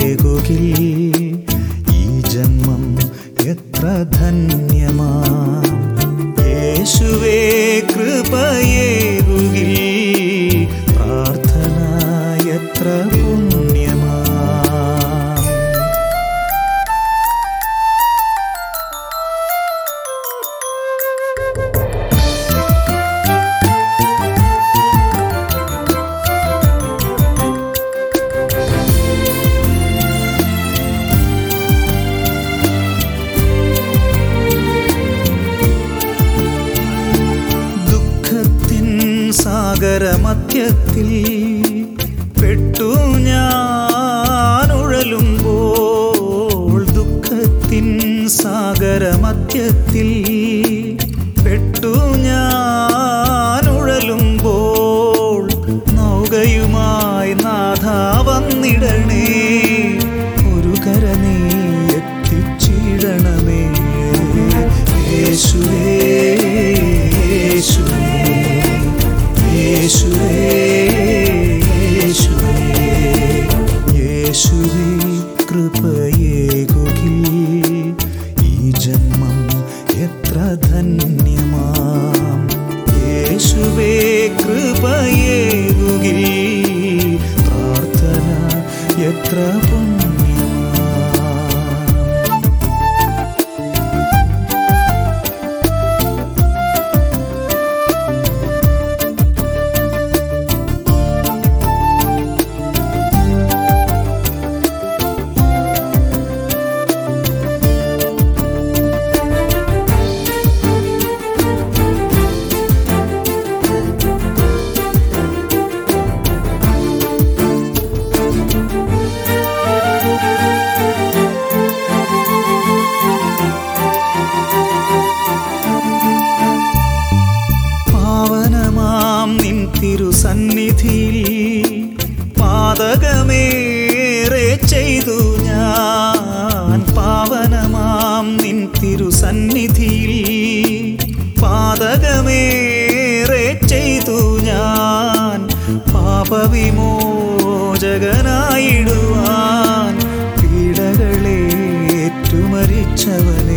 കൃപയേകുകിൽ ഈ ജന്മം എത്ര ധന്യമാ യേശുവേ കൃപയേകുകിൽ പ്രാർത്ഥന എത്ര പുണ്യമാ ദുഃഖത്തിൻ സാഗരമധ്യത്തിൽ പെട്ടു ഞാൻ ഉഴലുമ്പോൾ ദുഃഖത്തിൻ സാഗരമധ്യത്തിൽ പെട്ടു ഞാൻ ഉഴലുമ്പോൾ നൗകയുമായി നാഥ വന്നിടണേ ഒരു കര നീ എത്തിച്ചിടണമേ യേശുവേ യേശുവേ യേശുവേ യേശുവേ യേശുവേ കൃപയേകുകിൽ ഈ ജന്മം എത്ര ധന്യമാം യേശുവേ കൃപയേകുകിൽ പ്രാർത്ഥന എത്ര പുണ്യമാം പാവനമാം നിൻ തിരുസന്നിധിയിൽ പാതകമേറെ ചെയ്തു ഞാൻ പാവനമാം നിൻ തിരുസന്നിധിയിൽ പാതകമേറെ ചെയ്തു ഞാൻ പാപവിമോചകനായിടുവാൻ പീഡകളേറ്റുമരിച്ചവൻ